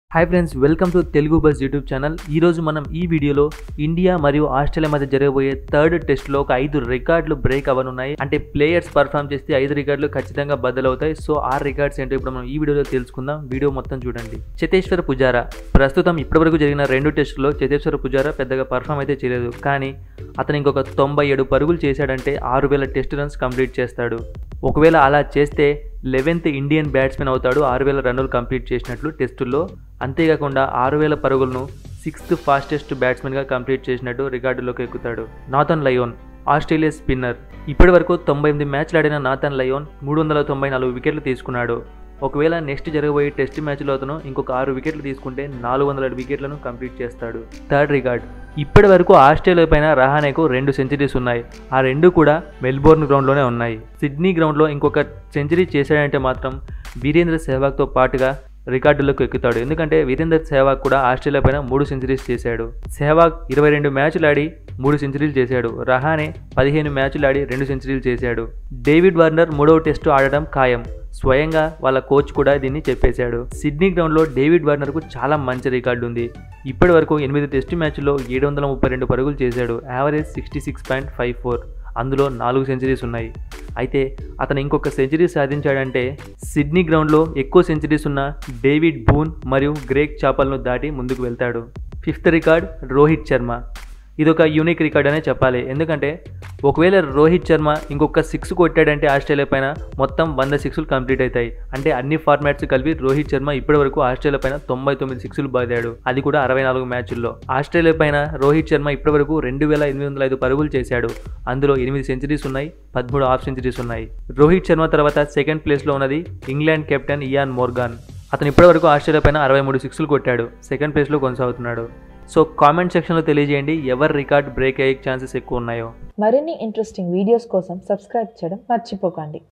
hi friends welcome to Telugu bus YouTube channel ఈరోజు మనం ఈ వీడియోలో ఇండియా మరియు ఆస్ట్రేలియా మధ్య జరగబోయే థర్డ్ టెస్ట్లో ఒక ఐదు రికార్డులు బ్రేక్ అవ్వనున్నాయి అంటే ప్లేయర్స్ పర్ఫామ్ చేస్తే ఐదు రికార్డులు ఖచ్చితంగా బద్దలవుతాయి సో ఆ రికార్డ్స్ ఏంటో ఇప్పుడు మనం ఈ వీడియోలో తెలుసుకుందాం వీడియో మొత్తం చూడండి చేతేశ్వర పుజారా ప్రస్తుతం ఇప్పటివరకు జరిగిన రెండు టెస్టుల్లో చేతేశ్వర పుజారా పెద్దగా పర్ఫామ్ అయితే చేయలేదు కానీ అతను ఇంకొక తొంభై ఏడు పరుగులు చేశాడంటే ఆరు వేల టెస్ట్ రన్స్ కంప్లీట్ చేస్తాడు ఒకవేళ అలా చేస్తే లెవెన్త్ ఇండియన్ బ్యాట్స్మెన్ అవుతాడు ఆరు వేల రన్నులు కంప్లీట్ చేసినట్లు టెస్టుల్లో అంతేకాకుండా ఆరు వేల పరుగులను సిక్స్త్ ఫాస్టెస్ట్ బ్యాట్స్మెన్గా కంప్లీట్ చేసినట్టు రికార్డులోకి ఎక్కుతాడు నాథన్ లయోన్ ఆస్ట్రేలియా స్పిన్నర్ ఇప్పటి వరకు తొంభై ఎనిమిది మ్యాచ్లు ఆడిన నాథన్ లయోన్ మూడు వందల తొంభై నాలుగు వికెట్లు తీసుకున్నాడు ఒకవేళ నెక్స్ట్ జరగబోయే టెస్ట్ మ్యాచ్లో అతను ఇంకొక ఆరు వికెట్లు తీసుకుంటే నాలుగు వందల వికెట్లను కంప్లీట్ చేస్తాడు థర్డ్ రికార్డ్ ఇప్పటి వరకు ఆస్ట్రేలియా పైన రహానేకు రెండు సెంచరీస్ ఉన్నాయి ఆ రెండు కూడా మెల్బోర్న్ గ్రౌండ్లోనే ఉన్నాయి సిడ్నీ గ్రౌండ్లో ఇంకొక సెంచరీ చేశాడంటే మాత్రం వీరేంద్ర సెహ్వాగ్తో పాటుగా రికార్డులకు ఎక్కుతాడు ఎందుకంటే వీరేందర్ సెహ్వాగ్ కూడా ఆస్ట్రేలియా పైన మూడు సెంచరీస్ చేశాడు సెహ్వాగ్ ఇరవై రెండు మ్యాచ్లు ఆడి మూడు సెంచరీలు చేశాడు రహానే పదిహేను మ్యాచ్లు ఆడి రెండు సెంచరీలు చేశాడు డేవిడ్ వార్నర్ మూడవ టెస్టు ఆడటం ఖాయం స్వయంగా వాళ్ళ కోచ్ కూడా దీన్ని చెప్పేశాడు సిడ్నీ గ్రౌండ్లో డేవిడ్ వార్నర్కు చాలా మంచి రికార్డు ఉంది ఇప్పటి వరకు ఎనిమిది టెస్టు మ్యాచ్ల్లో ఏడు వందల ముప్పై రెండు పరుగులు చేశాడు average sixty six point five four అందులో నాలుగు సెంచరీస్ ఉన్నాయి అయితే అతను ఇంకొక సెంచరీ సాధించాడంటే సిడ్నీ గ్రౌండ్లో ఎక్కువ సెంచరీస్ ఉన్న డేవిడ్ బూన్ మరియు గ్రేక్ చాపల్ను దాటి ముందుకు వెళ్తాడు ఫిఫ్త్ రికార్డ్ రోహిత్ శర్మ ఇదొక యూనిక్ రికార్డ్ అనే చెప్పాలి ఎందుకంటే ఒకవేళ రోహిత్ శర్మ ఇంకొక సిక్స్ కొట్టాడంటే ఆస్ట్రేలియా పైన మొత్తం వంద సిక్స్లు కంప్లీట్ అవుతాయి అంటే అన్ని ఫార్మాట్స్ కలిపి రోహిత్ శర్మ ఇప్పటి వరకు ఆస్ట్రేలియా పైన తొంభై తొమ్మిది సిక్స్లు బాదాడు అది కూడా అరవై నాలుగు మ్యాచ్ల్లో ఆస్ట్రేలియా పైన రోహిత్ శర్మ ఇప్పటి వరకు రెండు వేల ఎనిమిది వందల ఐదు పరుగులు చేశాడు అందులో ఎనిమిది సెంచరీస్ ఉన్నాయి పదమూడు హాఫ్ సెంచరీస్ ఉన్నాయి రోహిత్ శర్మ తర్వాత సెకండ్ ప్లేస్లో ఉన్నది ఇంగ్లాండ్ కెప్టెన్ ఇయాన్ మోర్గాన్ అతను ఇప్పటివరకు ఆస్ట్రేలియా పైన అరవై మూడు సిక్స్లు కొట్టాడు సెకండ్ ప్లేస్లో కొనసాగుతున్నాడు సో కామెంట్ సెక్షన్లో తెలియజేయండి ఎవరి రికార్డ్ బ్రేక్ అయ్యే ఛాన్సెస్ ఎక్కువ ఉన్నాయో మరిన్ని ఇంట్రెస్టింగ్ వీడియోస్ కోసం సబ్స్క్రైబ్ చేయడం మర్చిపోకండి